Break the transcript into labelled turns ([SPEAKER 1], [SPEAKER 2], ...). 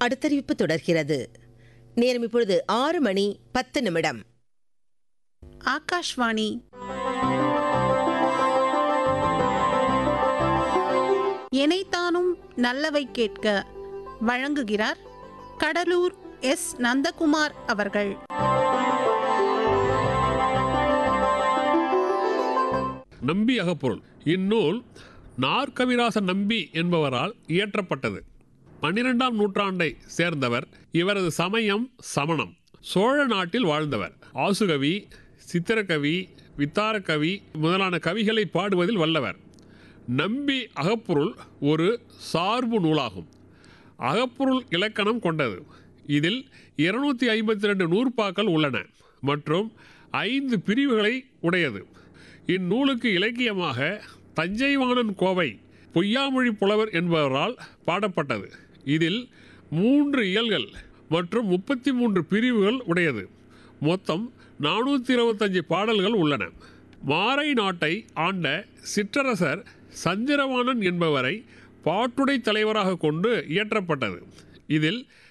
[SPEAKER 1] அடுத்தறிவிப்பு தொடர்கிறது நேரம் இப்பொழுது ஆறு மணி பத்து நிமிடம்
[SPEAKER 2] ஆகாஷ்வாணி எனைத்தானும் நல்லவை கேட்க வழங்குகிறார் கடலூர் எஸ் நந்தகுமார் அவர்கள்
[SPEAKER 3] நம்பி அகப்பொருள் இந்நூல் நாற்கவிராச நம்பி என்பவரால் இயற்றப்பட்டது பன்னிரெண்டாம் நூற்றாண்டை சேர்ந்தவர் இவரது சமயம் சமணம் சோழ நாட்டில் வாழ்ந்தவர் ஆசுகவி சித்திரக்கவி வித்தாரக்கவி முதலான கவிகளை பாடுவதில் வல்லவர் நம்பி அகப்பொருள் ஒரு சார்பு நூலாகும் அகப்பொருள் இலக்கணம் கொண்டது இதில் இருநூத்தி ஐம்பத்தி ரெண்டு நூற்பாக்கள் உள்ளன மற்றும் ஐந்து பிரிவுகளை உடையது இந்நூலுக்கு இலக்கியமாக தஞ்சைவாணன் கோவை பொய்யாமொழி புலவர் என்பவரால் பாடப்பட்டது இதில் மூன்று இயல்கள் மற்றும் முப்பத்தி மூன்று பிரிவுகள் உடையது மொத்தம் நானூற்றி இருபத்தஞ்சு பாடல்கள் உள்ளன மாரை நாட்டை ஆண்ட சிற்றரசர் சந்திரவாணன் என்பவரை பாட்டுடை தலைவராக கொண்டு இயற்றப்பட்டது இதில்